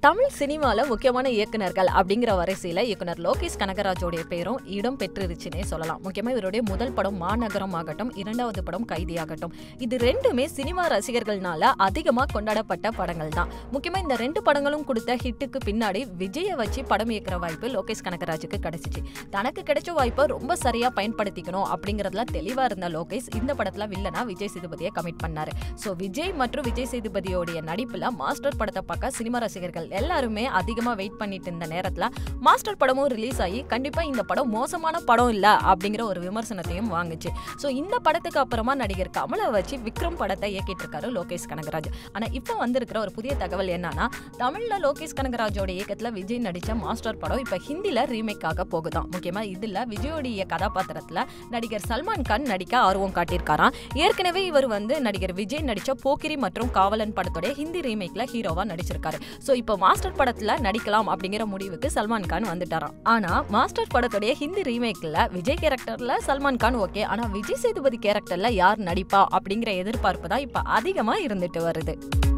தமிழ் சினிமாவில் முக்கியமான இயக்குனர்கள் அப்படிங்கிற வரிசையில் இயக்குனர் லோகேஷ் கனகராஜோடைய பேரும் இடம் பெற்றுருச்சுன்னே சொல்லலாம் முக்கியமாக இவருடைய முதல் படம் மாநகரம் ஆகட்டும் இரண்டாவது படம் கைதி ஆகட்டும் இது ரெண்டுமே சினிமா ரசிகர்கள்னால அதிகமாக கொண்டாடப்பட்ட படங்கள் தான் முக்கியமாக இந்த ரெண்டு படங்களும் கொடுத்த ஹிட்டுக்கு பின்னாடி விஜயை வச்சு படம் இயக்குற வாய்ப்பு லோகேஷ் கனகராஜுக்கு கிடைச்சிச்சு தனக்கு கிடைச்ச வாய்ப்பை ரொம்ப சரியாக பயன்படுத்திக்கணும் அப்படிங்கிறதுல தெளிவாக இருந்த லோகேஷ் இந்த படத்தில் வில்லனா விஜய் சேதுபதியை கமிட் பண்ணாரு ஸோ விஜய் மற்றும் விஜய் சேதுபதியோடைய நடிப்பில் மாஸ்டர் படத்தை பார்க்க சினிமா ரசிகர்கள் எல்லாருமே அதிகமாக வெயிட் பண்ணிட்டு இருந்த நேரத்தில் மாஸ்டர் படமும் ரிலீஸ் ஆகி கண்டிப்பாக இந்த படம் மோசமான படம் இல்லை அப்படிங்கிற ஒரு விமர்சனத்தையும் வாங்குச்சு ஸோ இந்த படத்துக்கு அப்புறமா நடிகர் கமலை வச்சு விக்ரம் படத்தை இயக்கிட்டு இருக்காரு லோகேஷ் கனகராஜ் ஆனால் இப்போ வந்திருக்கிற ஒரு புதிய தகவல் என்னன்னா தமிழில் லோகேஷ் கனகராஜோட இயக்கத்தில் விஜய் நடித்த மாஸ்டர் படம் இப்போ ஹிந்தியில் ரீமேக் ஆக போகுதாம் முக்கியமாக இதில் விஜயோடைய கதாபாத்திரத்தில் நடிகர் சல்மான் கான் நடிக்க ஆர்வம் காட்டியிருக்காராம் ஏற்கனவே இவர் வந்து நடிகர் விஜய் நடித்த போக்கிரி மற்றும் காவலன் படத்துடைய ஹிந்தி ரீமேக்ல ஹீரோவா நடிச்சிருக்காரு ஸோ இப்போ மாஸ்டர் படத்துல நடிக்கலாம் அப்படிங்கிற முடிவுக்கு சல்மான் கான் வந்துட்டாராம் ஆனா மாஸ்டர் படத்துடைய ஹிந்தி ரீமேக்ல விஜய் கேரக்டர்ல சல்மான் கான் ஓகே ஆனா விஜய் சேதுபதி கேரக்டர்ல யார் நடிப்பா அப்படிங்கிற எதிர்பார்ப்பு தான் இப்போ அதிகமா இருந்துட்டு வருது